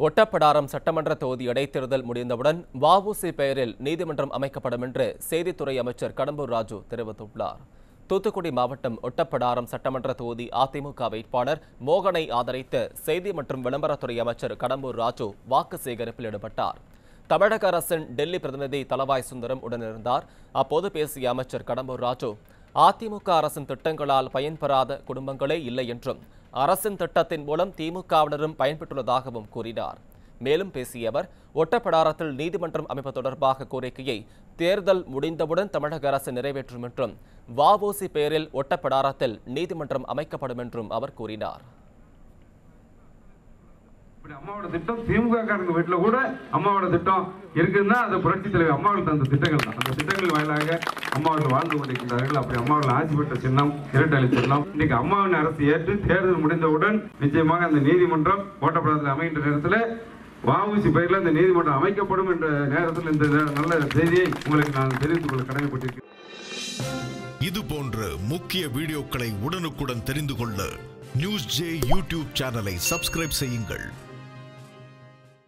ஒட்டப்படாரம் சட்டமன்ற தொகுதி இடைத்தேர்தல் முடிந்தவுடன் வஉசி பெயரில் நீதிமன்றம் அமைக்கப்படும் என்று செய்தித்துறை அமைச்சர் கடம்பூர் ராஜு தெரிவித்துள்ளார் தூத்துக்குடி மாவட்டம் ஒட்டப்படாரம் சட்டமன்ற தொகுதி அதிமுக வேட்பாளர் மோகனை ஆதரித்து செய்தி மற்றும் விளம்பரத்துறை அமைச்சர் கடம்பூர் ராஜு வாக்கு சேகரிப்பில் ஈடுபட்டார் தமிழக அரசின் டெல்லி பிரதிநிதி தலவாய் சுந்தரம் உடனிருந்தார் அப்போது பேசிய அமைச்சர் கடம்பூர் ராஜு அதிமுக அரசின் திட்டங்களால் பயன்பெறாத குடும்பங்களே இல்லை என்றும் அரசின் திட்டத்தின் மூலம் திமுகவினரும் பயன்பெற்றுள்ளதாகவும் கூறினார் மேலும் பேசிய அவர் ஒட்டப்படாரத்தில் நீதிமன்றம் அமைப்பு தொடர்பாக கோரிக்கையை தேர்தல் முடிந்தவுடன் தமிழக அரசு நிறைவேற்றும் என்றும் வஉசி பெயரில் ஒட்டப்படாரத்தில் நீதிமன்றம் அமைக்கப்படும் என்றும் அவர் கூறினார் இப்படி அம்மாவோட திட்டம் திமுக காரங்க வீட்டுல கூட அம்மாவோட திட்டம் இருக்குன்னா அது புரட்சி தலைவர் அம்மாவோட அந்த திட்டங்கள் தான் அந்த திட்டங்கள் வாயிலாக அம்மாவர்கள் வாழ்ந்து கொண்டிருக்கிறார்கள் அப்படி அம்மாவர்கள் ஆட்சி பெற்ற சின்னம் இரட்டலை சின்னம் இன்னைக்கு அம்மாவின் அரசு ஏற்று தேர்தல் முடிந்தவுடன் நிச்சயமாக அந்த நீதிமன்றம் ஓட்டப்படாதத்தில் அமைகின்ற நேரத்தில் வஉசி பெயரில் அந்த நீதிமன்றம் அமைக்கப்படும் என்ற நேரத்தில் இந்த நல்ல செய்தியை உங்களுக்கு நான் தெரிவித்துக் கொள்ள கடமைப்பட்டிருக்கிறேன் இது போன்ற முக்கிய வீடியோக்களை உடனுக்குடன் தெரிந்து கொள்ள நியூஸ் ஜே யூடியூப் சேனலை சப்ஸ்கிரைப் செய்யுங்கள்